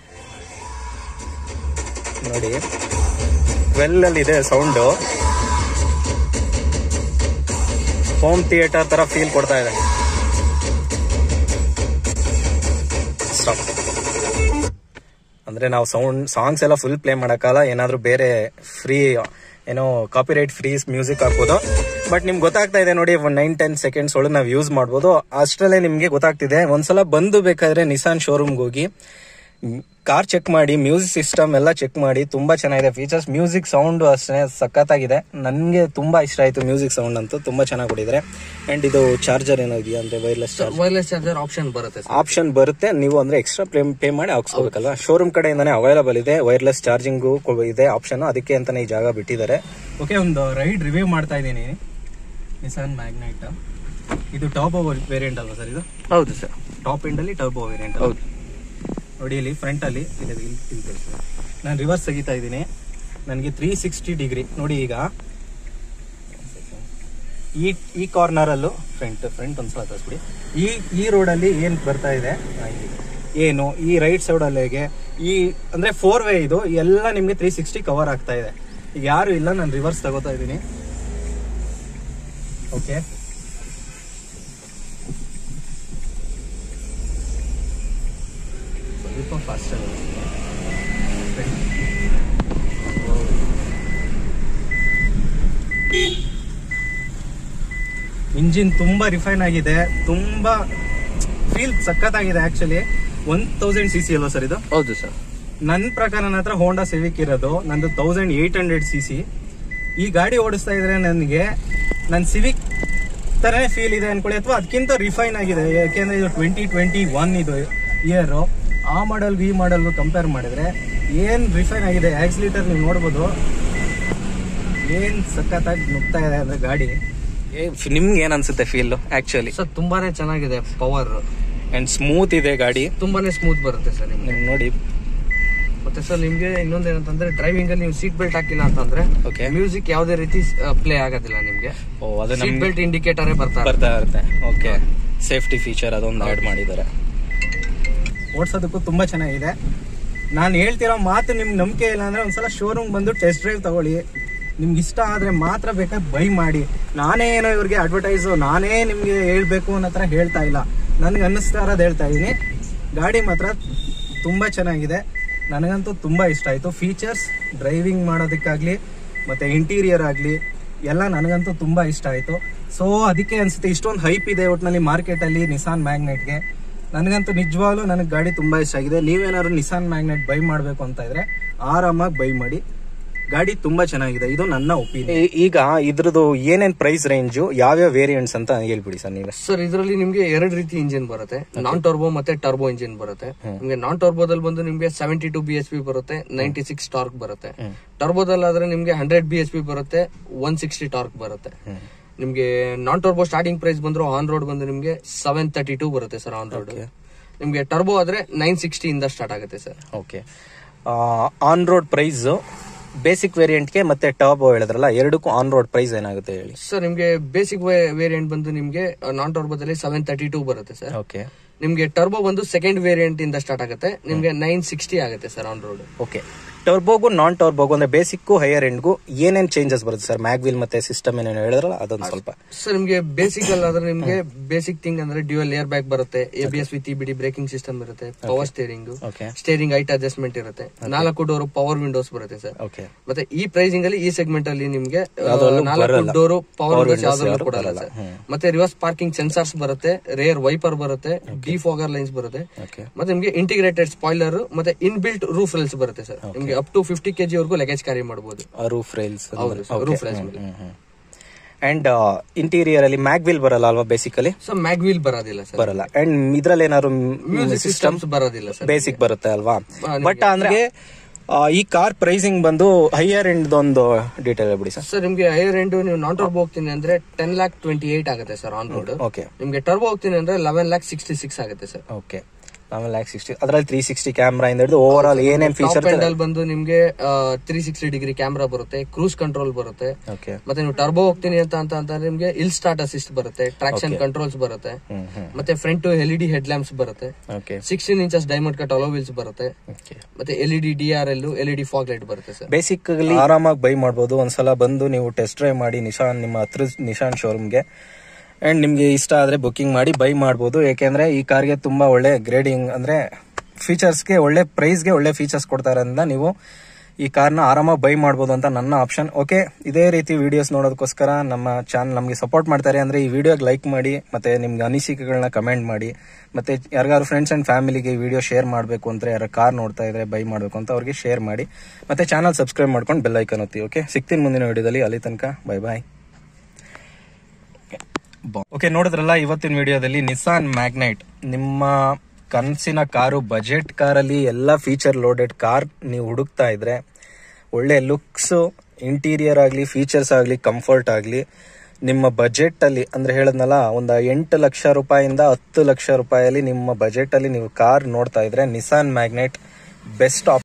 ನೋಡಿ ಟ್ವೆಲ್ ಅಲ್ಲಿ ಇದೆ ಸೌಂಡು ಹೋಮ್ ಥಿಯೇಟರ್ ತರ ಫೀಲ್ ಕೊಡ್ತಾ ಇದೆ ಸ್ಟಾಪ್ ಅಂದ್ರೆ ನಾವು ಸೌಂಡ್ ಸಾಂಗ್ಸ್ ಎಲ್ಲ ಫುಲ್ ಪ್ಲೇ ಮಾಡಕ್ಕಲ್ಲ ಏನಾದ್ರೂ ಬೇರೆ ಫ್ರೀ ಏನೋ ಕಾಪಿರೈಟ್ ಫ್ರೀ ಮ್ಯೂಸಿಕ್ ಹಾಕ್ಬೋದು ಬಟ್ ನಿಮ್ಗೆ ಗೊತ್ತಾಗ್ತಾ ಇದೆ ನೋಡಿ ಒಂದು ನೈನ್ ಟೆನ್ ಸೆಕೆಂಡ್ಸ್ ಒಳಗೆ ನಾವು ಯೂಸ್ ಮಾಡ್ಬೋದು ಅಷ್ಟರಲ್ಲೇ ನಿಮ್ಗೆ ಗೊತ್ತಾಗ್ತಿದೆ ಒಂದ್ಸಲ ಬಂದು ಬೇಕಾದ್ರೆ ನಿಸಾನ್ ಶೋರೂಮ್ಗೆ ಹೋಗಿ ಕಾರ್ ಚೆಕ್ ಮಾಡಿ ಮ್ಯೂಸಿಕ್ ಸಿಸ್ಟಮ್ ಎಲ್ಲ ಚೆಕ್ ಮಾಡಿ ತುಂಬಾ ಚೆನ್ನಾಗಿದೆ ಫೀಚರ್ಸ್ ಮ್ಯೂಸಿಕ್ ಸೌಂಡ್ ಅಷ್ಟೇ ಸಖತ್ತಾಗಿದೆ ನನಗೆ ತುಂಬಾ ಇಷ್ಟ ಆಯ್ತು ಮ್ಯೂಸಿಕ್ ಸೌಂಡ್ ಅಂತೂ ತುಂಬಾ ಚೆನ್ನಾಗಿ ಕೊಟ್ಟಿದ್ದಾರೆ ಅಂಡ್ ಇದು ಚಾರ್ಜರ್ ಏನೋ ಇದೆಯಾ ಅಂದ್ರೆ wireless charger wireless charger option ಬರುತ್ತೆ ಸರ್ ಆಪ್ಷನ್ ಬರುತ್ತೆ ನೀವು ಅಂದ್ರೆ ಎಕ್ಸ್ಟ್ರಾ ಪೇ ಮಾಡಿ ಹಾಕ್ಸ್ಕೋಬೇಕಲ್ಲ ಶೋರೂಮ್ ಕಡೆಯಿಂದಾನೆ ಅವೈಲಬಲ್ ಇದೆ ವೈರ್ಲೆಸ್ ಚಾರ್ಜಿಂಗು ಇದೆ ಆಪ್ಷನ್ ಅದಕ್ಕೆ ಅಂತಾನೆ ಈ ಜಾಗ ಬಿಟ್ಟಿದ್ದಾರೆ ಓಕೆ ಒಂದು ರೈಡ್ ರಿವ್ಯೂ ಮಾಡ್ತಾ ಇದ್ದೀನಿ ನಿಸಾನ್ ಮ್ಯಾಗ್ನೈಟ್ ಇದು ಟಾಪ್ ವೇರಿಯಂಟ್ ಅಲ್ವಾ ಸರ್ ಇದು ಹೌದು ಸರ್ ಟಾಪ್ ಎಂಡ್ ಅಲ್ಲಿ ಟರ್ಬೋ ವೇರಿಯಂಟ್ ಹೌದು ನೋಡಿ ಇಲ್ಲಿ ಫ್ರಂಟ್ ಅಲ್ಲಿ ಇದೆ, ಇಲ್ಲಿ ಇಲ್ಲಿ ತೋರಿಸಿ. ನಾನು ರಿವರ್ಸ್ ತೆಗಿತಾ ಇದ್ದೀನಿ ನನಗೆ ತ್ರೀ ಸಿಕ್ಸ್ಟಿ ಡಿಗ್ರಿ ನೋಡಿ ಈಗ ಈ ಈ ಕಾರ್ನರ್ ಅಲ್ಲೂ ಫ್ರಂಟ್ ಫ್ರಂಟ್ ಒಂದ್ಸಲ ತೋರಿಸ್ಬಿಡಿ ಈ ಈ ರೋಡಲ್ಲಿ ಏನ್ ಬರ್ತಾ ಇದೆ ಆ, ಇಲ್ಲಿ. ಏನು ಈ ರೈಟ್ ಸೈಡ್ ಅಲ್ಲಿಗೆ ಈ ಅಂದ್ರೆ ಫೋರ್ ವೇ ಇದು ಎಲ್ಲ ನಿಮ್ಗೆ ತ್ರೀ ಸಿಕ್ಸ್ಟಿ ಕವರ್ ಆಗ್ತಾ ಇದೆ ಈಗ ಯಾರು ಇಲ್ಲ ನಾನು ರಿವರ್ಸ್ ತಗೋತಾ ಇದ್ದೀನಿ ಓಕೆ ಸ್ವಲ್ಪ ಫಾಸ್ಟ್ ಇಂಜಿನ್ ತುಂಬಾ ರಿಫೈನ್ ಆಗಿದೆ ತುಂಬಾ ಫೀಲ್ ಸಖತ್ತಾಗಿದೆ actually one thousand C C ಅಲ್ವಾ ಸರ್ ಇದು ಹೌದು ಸರ್ ನನ್ನ ಪ್ರಕಾರ ನನ್ನ ಹತ್ರ ಹೋಂಡಾ ಸಿವಿಕ್ ಇರೋದು ನಂದು thousand eight hundred C C ಈ ಗಾಡಿ ಓಡಿಸ್ತಾ ಇದ್ರೆ ನನಗೆ ನನ್ನ ಸಿವಿಕ್ ತರನೇ ಫೀಲ್ ಇದೆ ಅನ್ಕೊಳ್ಳಿ ಅಥವಾ ಅದಕ್ಕಿಂತ ರಿಫೈನ್ ಆಗಿದೆ ಯಾಕೆಂದ್ರೆ ಇದು ಟ್ವೆಂಟಿ ಟ್ವೆಂಟಿ ಒನ್ ಇದು ಇಯರ್ ಆ ಮಾಡಲ್ಗೂ ಈ ಮಾಡಲ್ಗೂ ಕಂಪೇರ್ ಮಾಡಿದ್ರೆ ಏನ್ ರಿಫೈನ್ ಆಗಿದೆ ಆಕ್ಸಿಲೀಟರ್ ನೀವು ನೋಡ್ಬೋದು ಏನ್ ಸಖತ್ತಾಗಿ ನುಗ್ತಾ ಇದೆ ಅಂದ್ರೆ ಗಾಡಿ ನಿಮ್ಗೆ ಏನ್ ಅನ್ಸುತ್ತೆ ಫೀಲ್ ಆಕ್ಚುಲಿ ಸರ್ ತುಂಬಾನೇ ಚೆನ್ನಾಗಿದೆ ಪವರ್ ಅಂಡ್ ಸ್ಮೂತ್ ಇದೆ ಗಾಡಿ ತುಂಬಾನೇ ಸ್ಮೂತ್ ಬರುತ್ತೆ ಸರ್ ನಿಮ್ಗೆ ನಿಮ್ಗೆ ನೋಡಿ ಮತ್ತೆ ಸರ್ ನಿಮ್ಗೆ ಇನ್ನೊಂದ್ ಏನಂತಂದ್ರೆ ಡ್ರೈವಿಂಗ್ ಅಲ್ಲಿ ನೀವು ಸೀಟ್ ಬೆಲ್ಟ್ ಹಾಕಿಲ್ಲ ಅಂತಂದ್ರೆ ಓಕೆ ಮ್ಯೂಸಿಕ್ ಯಾವುದೇ ರೀತಿ ಪ್ಲೇ ಆಗೋದಿಲ್ಲ ನಿಮ್ಗೆ ಓ ಅದು ಸೀಟ್ ನಮ್ಗೆ ಬೆಲ್ಟ್ ಇಂಡಿಕೇಟರ್ ಬರ್ತಾ ಇರುತ್ತೆ. ಬರ್ತಾ ಇರುತ್ತೆ ಓಕೆ ಸೇಫ್ಟಿ ಫೀಚರ್ ಅದೊಂದು ಆಡ್ ಮಾಡಿದ್ದಾರೆ ಓಡಿಸೋದಕ್ಕೂ ತುಂಬಾ ಚೆನ್ನಾಗಿದೆ ನಾನು ಹೇಳ್ತಿರೋ ಮಾತು ನಿಮ್ಗೆ ನಂಬಿಕೆ ಇಲ್ಲ ಅಂದ್ರೆ ಒಂದ್ಸಲ ಶೋರೂಮ್ ಬಂದು ಟೆಸ್ಟ್ ಡ್ರೈವ್ ತಗೊಳ್ಳಿ ನಿಮ್ಗೆ ಇಷ್ಟ ಆದ್ರೆ ಮಾತ್ರ ಬೇಕಾದ್ರೆ ಬೈ ಮಾಡಿ ನಾನೇ ಏನೋ ಇವ್ರಿಗೆ ಅಡ್ವರ್ಟೈಸ್ ನಾನೇ ನಿಮ್ಗೆ ಹೇಳ್ಬೇಕು ಅನ್ನೋ ಥರ ಹೇಳ್ತಾ ಇಲ್ಲ ನನಗೆ ಅನ್ನಿಸ್ತಾ ಇರೋದು ಹೇಳ್ತಾ ಇದ್ದೀನಿ ಗಾಡಿ ಮಾತ್ರ ತುಂಬಾ ಚೆನ್ನಾಗಿದೆ ನನಗಂತೂ ತುಂಬಾ ಇಷ್ಟ ಆಯ್ತು ಫೀಚರ್ಸ್ ಡ್ರೈವಿಂಗ್ ಮಾಡೋದಕ್ಕಾಗ್ಲಿ ಮತ್ತೆ ಇಂಟೀರಿಯರ್ ಆಗಲಿ ಎಲ್ಲ ನನಗಂತೂ ತುಂಬಾ ಇಷ್ಟ ಆಯ್ತು ಸೊ ಅದಕ್ಕೆ ಅನ್ಸುತ್ತೆ ಇಷ್ಟೊಂದು ಹೈಪ್ ಇದೆ ಒಟ್ಟಿನಲ್ಲಿ ಮಾರ್ಕೆಟ್ ಅಲ್ಲಿ ನಿಸಾನ್ ಮ್ಯಾಗ್ನೆಟ್ಗೆ ನನಗಂತೂ ನಿಜವಾಗ್ಲೂ ನನಗೆ ಗಾಡಿ ತುಂಬಾ ಇಷ್ಟ ಆಗಿದೆ ನೀವೇನಾದ್ರು ನಿಸಾನ್ ಮ್ಯಾಗ್ನೆಟ್ ಬೈ ಮಾಡಬೇಕು ಅಂತ ಇದ್ರೆ ಆರಾಮಾಗಿ ಬೈ ಮಾಡಿ ಗಾಡಿ ತುಂಬಾ ಚೆನ್ನಾಗಿದೆ ಇದು ನನ್ನ ಒಪಿನಿಯನ್ ಈಗ ಇದ್ರದ್ದು ಏನೇನ್ ಪ್ರೈಸ್ ರೇಂಜು ಯಾವ್ಯಾವ ವೇರಿಯಂಟ್ಸ್ ಅಂತ ಹೇಳ್ಬಿಡಿ ಸರ್ ನೀವೇ ಸರ್ ಇದರಲ್ಲಿ ನಿಮ್ಗೆ ಎರಡು ರೀತಿ ಇಂಜಿನ್ ಬರುತ್ತೆ ನಾನ್ ಟರ್ಬೋ ಮತ್ತೆ ಟರ್ಬೋ ಇಂಜಿನ್ ಬರುತ್ತೆ ನಿಮ್ಗೆ ನಾನ್ ಟರ್ಬೋದಲ್ಲಿ ಬಂದು ನಿಮ್ಗೆ seventy two B H P ಬರುತ್ತೆ ನೈಂಟಿ ಸಿಕ್ಸ್ ಟಾರ್ಕ್ ಬರುತ್ತೆ ಟರ್ಬೋದಲ್ಲಿ ಆದ್ರೆ ನಿಮ್ಗೆ ಹಂಡ್ರೆಡ್ ಬಿ ಎಚ್ ಪಿ ಬರುತ್ತೆ ಒನ್ ಸಿಕ್ಸ್ಟಿ ಟಾರ್ಕ್ ಬರುತ್ತೆ ನಿಮ್ಗೆ ನಾನ್ ಟರ್ಬೋ ಸ್ಟಾರ್ಟಿಂಗ್ ಪ್ರೈಸ್ ಬಂದ್ರು ಆನ್ ರೋಡ್ ಬಂದು ನಿಮ್ಗೆ ಸೆವೆನ್ ತರ್ಟಿ ಟೂ ಬರುತ್ತೆ ಸರ್ ಆನ್ ರೋಡ್ ನಿಮ್ಗೆ ಟರ್ಬೋ ಆದ್ರೆ ನೈನ್ ಸಿಕ್ಸ್ಟಿ ಇಂದ ಸ್ಟಾರ್ಟ್ ಆಗುತ್ತೆ sir okay on road price basic ವೇರಿಯಂಟ್ಗೆ ಮತ್ತೆ ಟರ್ಬೋ ಹೇಳಿದ್ರಲ್ಲ ಎರಡಕ್ಕೂ ಆನ್ ರೋಡ್ ಪ್ರೈಸ್ ಏನಾಗುತ್ತೆ ಹೇಳಿ ಸರ್ ನಿಮ್ಗೆ ಬೇಸಿಕ್ ವೇರಿಯಂಟ್ ಬಂದು ನಿಮ್ಗೆ ನಾನ್ ಟರ್ಬೋದಲ್ಲಿ ಸೆವೆನ್ ತರ್ಟಿ ಟೂ ಬರುತ್ತೆ ಸರ್ ಓಕೆ ನಿಮ್ಗೆ ಟರ್ಬೋ ಬಂದು ಸೆಕೆಂಡ್ ವೇರಿಯಂಟ್ ಇಂದ ಸ್ಟಾರ್ಟ್ ಆಗುತ್ತೆ ನಿಮ್ಗೆ ನೈನ್ ಸಿಕ್ಸ್ಟಿ ಆಗುತ್ತೆ ಸರ್ ಆನ್ ರೋಡ್ ಓಕೆ ಟರ್ಬೋಗೂ ನಾನ್ ಟರ್ಬೋಗೂ ಅಂದ್ರೆ ಬೇಸಿಕ್ಕು ಹೈಯರ್ ಎಂಡ್ಗೂ ಏನೇನ್ ಚೇಂಜಸ್ ಬರುತ್ತೆ ಸರ್ ಮ್ಯಾಗ್ವಿಲ್ ಮತ್ತೆ ಸಿಸ್ಟಮ್ ಏನೇನು ಹೇಳಿದ್ರಲ್ಲ ಅದೊಂದು ಸ್ವಲ್ಪ ಸರ್ ನಿಮ್ಗೆ ಬೇಸಿಕ್ ಅಲ್ಲಾದ್ರೆ ನಿಮ್ಗೆ ಬೇಸಿಕ್ ಥಿಂಗ್ ಅಂದ್ರೆ ಡ್ಯೂಯಲ್ ಏರ್ ಬ್ಯಾಗ್ ಬರುತ್ತೆ ಎ ಬಿ ಎಸ್ ವಿತ್ ಬಿಡಿ ಬ್ರೇಕಿಂಗ್ ಸಿಸ್ಟಮ್ ಇರುತ್ತೆ power steering okay steering height adjustment ಇರುತ್ತೆ ನಾಲ್ಕು ಡೋರ್ ಪವರ್ ವಿಂಡೋಸ್ ಬರುತ್ತೆ ಸರ್ ಓಕೆ ಮತ್ತೆ ಈ ಪ್ರೈಸಿಂಗ್ ಅಲ್ಲಿ ಈ ಸೆಗ್ಮೆಂಟ್ ಅಲ್ಲಿ ನಿಮ್ಗೆ ಆ, ನಾಲ್ಕು ಡೋರ್ ಪವರ್ ವಿಂಡೋಸ್ ಯಾವ್ದ್ರಲ್ಲೂ ಕೊಡಲ್ಲ ಸರ್ ಮತ್ತೆ ರಿವರ್ಸ್ ಪಾರ್ಕಿಂಗ್ ಸೆನ್ಸಾರ್ಸ್ ಬರುತ್ತೆ ರೇರ್ ವೈಪರ್ ಬರುತ್ತೆ ಡಿ ಫಾಗರ್ ಲೈನ್ಸ್ ಬರುತ್ತೆ ಓಕೆ ಮತ್ತೆ ನಿಮ್ಗೆ ಇಂಟಿಗ್ರೇಟೆಡ್ ಸ್ಪಾಯ್ಲರ್ ಮತ್ತೆ ಇನ್ ಬಿಲ್ಟ್ ರೂಫ್ ರೇಲ್ಸ್ ಬರುತ್ತೆ ಸರ್ ನಿಮ್ಗೆ ಅಪ್ ಟು ಫಿಫ್ಟಿ ಕೆಜಿ ವರೆಗೂ ಲಗೇಜ್ ಕ್ಯಾರಿ ಮಾಡಬಹುದು ರೂಫ್ ರೈಲ್ಸ್ ರೂಫ್ ರೇಲ್ಸ್ ಮೇಲೆ ಅಂಡ್ ಇಂಟೀರಿಯರ್ ಅಲ್ಲಿ ಮ್ಯಾಗ್ವಿಲ್ ಬರಲ್ಲ ಅಲ್ವಾ ಬೇಸಿಕಲಿ ಸೊ ಮ್ಯಾಗ್ವೀಲ್ ಬರೋದಿಲ್ಲ ಸರ್ ಬರಲ್ಲ ಅಂಡ್ ಇದ್ರಲ್ಲಿ ಏನಾದ್ರು ಮ್ಯೂಸಿಕ್ ಸಿಸ್ಟಮ್ಸ್ ಬರೋದಿಲ್ಲ ಸರ್ ಬೇಸಿಕ್ ಬರುತ್ತೆ ಅಲ್ವಾ ಬಟ್ ಅಂದ್ರೆ ಆ, ಈ ಕಾರ್ ಪ್ರೈಸಿಂಗ್ ಬಂದು ಹೈಯರ್ ಎಂಡ್ ಒಂದು ಡೀಟೇಲ್ ಹೇಳ್ಬಿಡಿ ಸರ್ ಸರ್ ನಿಮ್ಗೆ ಹೈಯರ್ ಎಂಡ್ ನೀವು ನಾನ್ ಟರ್ಬೋ ಹೋಗ್ತೀನಿ ಅಂದ್ರೆ ಟೆನ್ ಲ್ಯಾಕ್ ಟ್ವೆಂಟಿ ಏಟ್ ಆಗುತ್ತೆ ಸರ್ ಆನ್ ರೋಡ್ ಓಕೆ ನಿಮ್ಗೆ ಟರ್ಬೋ ಹೋಗ್ತೀನಿ ಅಂದ್ರೆ ಲೆವೆನ್ ಲ್ಯಾಕ್ ಸಿಕ್ಸ್ಟಿ ಸಿಕ್ಸ್ ಆಗುತ್ತೆ ಸರ್ ಓಕೆ ಆಮೇಲೆ ಲ್ಯಾಕ್ ಸಿಕ್ಸ್ಟಿ ಅದ್ರಲ್ಲಿ ತ್ರೀ ಸಿಕ್ಸ್ಟಿ ಕ್ಯಾಮ್ರಾ ಇಂದ ಹಿಡಿದು ಓವರ್ ಆಲ್ ಏನೇನ್ ಫೀಚರ್ ಟಾಪ್ ಎಂಡ್ ಅಲ್ಲಿ ಬಂದು ನಿಮ್ಗೆ ತ್ರೀ ಸಿಕ್ಸ್ಟಿ ಡಿಗ್ರಿ ಕ್ಯಾಮ್ರಾ ಬರುತ್ತೆ ಕ್ರೂಸ್ ಕಂಟ್ರೋಲ್ ಬರುತ್ತೆ ಓಕೆ ಮತ್ತೆ ನೀವು ಟರ್ಬೋ ಹೋಗ್ತೀನಿ ಅಂತ ಅಂತ ಅಂತಂದ್ರೆ ನಿಮ್ಗೆ ಇಲ್ ಸ್ಟಾರ್ಟ್ ಅಸಿಸ್ಟ್ ಬರುತ್ತೆ ಟ್ರಾಕ್ಷನ್ ಕಂಟ್ರೋಲ್ಸ್ ಬರುತ್ತೆ ಹ್ಮ್ ಹ್ಮ್ ಮತ್ತೆ front L E D head lamps ಬರುತ್ತೆ okay sixteen inches diamond cut alloy wheels ಬರುತ್ತೆ ಓಕೆ ಮತ್ತೆ L E D D R L L E D fog light ಬರುತ್ತೆ ಸರ್ ಬೇಸಿಕಲಿ ಆರಾಮಾಗಿ ಬೈ ಮಾಡ್ಬೋದು ಒಂದ್ಸಲ ಬಂದು ನೀವು ಟೆಸ್ಟ್ ಡ್ರೈವ್ ಮಾಡಿ ನಿಶಾನ್ ನಿಮ್ಮ ಹತ್ರ ನಿಶಾನ್ ಶೋರೂಮ್ಗೆ ಅಂಡ್ ನಿಮ್ಗೆ ಇಷ್ಟ ಆದ್ರೆ ಬುಕಿಂಗ್ ಮಾಡಿ ಬೈ ಮಾಡ್ಬೋದು ಯಾಕೆಂದ್ರೆ ಈ ಕಾರ್ಗೆ ತುಂಬಾ ಒಳ್ಳೆ ಗ್ರೇಡಿಂಗ್ ಅಂದ್ರೆ ಫೀಚರ್ಸ್ಗೆ ಒಳ್ಳೆ ಪ್ರೈಸ್ಗೆ ಒಳ್ಳೆ ಫೀಚರ್ಸ್ ಕೊಡ್ತಾರಿಂದ ನೀವು ಈ ಕಾರ್ನ ಆರಾಮಾಗಿ ಬೈ ಮಾಡ್ಬೋದು ಅಂತ ನನ್ನ ಆಪ್ಷನ್ ಓಕೆ ಇದೇ ರೀತಿ ವಿಡಿಯೋಸ್ ನೋಡೋದಕ್ಕೋಸ್ಕರ ನಮ್ಮ ಚಾನಲ್ ನಮಗೆ ಸಪೋರ್ಟ್ ಮಾಡ್ತಾರೆ ಅಂದ್ರೆ ಈ ವಿಡಿಯೋಗೆ ಲೈಕ್ ಮಾಡಿ ಮತ್ತೆ ನಿಮ್ಗೆ ಅನಿಸಿಕೆಗಳನ್ನ ಕಮೆಂಟ್ ಮಾಡಿ ಮತ್ತೆ ಯಾರಿಗಾದ್ರು ಫ್ರೆಂಡ್ಸ್ ಅಂಡ್ ಫ್ಯಾಮಿಲಿಗೆ ಈ ವಿಡಿಯೋ ಶೇರ್ ಮಾಡಬೇಕು ಅಂದ್ರೆ ಯಾರು ಕಾರ್ ನೋಡ್ತಾ ಇದ್ರೆ ಬೈ ಮಾಡಬೇಕು ಅಂತ ಅವ್ರಿಗೆ ಶೇರ್ ಮಾಡಿ ಮತ್ತೆ ಚಾನಲ್ ಸಬ್ಸ್ಕ್ರೈಬ್ ಮಾಡ್ಕೊಂಡು ಬೆಲ್ ಐಕನ್ ಒತ್ತಿ ಓಕೆ ಸಿಗ್ತೀನಿ ಮುಂದಿನ ವಿಡಿಯೋದಲ್ಲಿ ಅಲ್ಲಿ ತನಕ ಬೈ ಬಾಯ್ ಓಕೆ ನೋಡಿದ್ರಲ್ಲ ಇವತ್ತಿನ ವಿಡಿಯೋದಲ್ಲಿ ನಿಸಾನ್ ಮ್ಯಾಗ್ನೈಟ್ ನಿಮ್ಮ ಕನಸಿನ ಕಾರು ಬಜೆಟ್ ಕಾರಲ್ಲಿ ಎಲ್ಲ ಫೀಚರ್ ಲೋಡೆಡ್ ಕಾರ್ ನೀವು ಹುಡುಕ್ತಾ ಇದ್ರೆ ಒಳ್ಳೆ ಲುಕ್ಸ್ ಇಂಟೀರಿಯರ್ ಆಗಲಿ ಫೀಚರ್ಸ್ ಆಗಲಿ ಕಂಫರ್ಟ್ ಆಗಲಿ ನಿಮ್ಮ ಬಜೆಟ್ ಅಲ್ಲಿ ಅಂದ್ರೆ ಹೇಳದ್ನಲ್ಲ ಒಂದು ಎಂಟು ಲಕ್ಷ ರೂಪಾಯಿಂದ ಹತ್ತು ಲಕ್ಷ ರೂಪಾಯಲ್ಲಿ ನಿಮ್ಮ ಬಜೆಟ್ ಅಲ್ಲಿ ನೀವು ಕಾರ್ ನೋಡ್ತಾ ಇದ್ರೆ ನಿಸಾನ್ ಮ್ಯಾಗ್ನೆಟ್ ಬೆಸ್ಟ್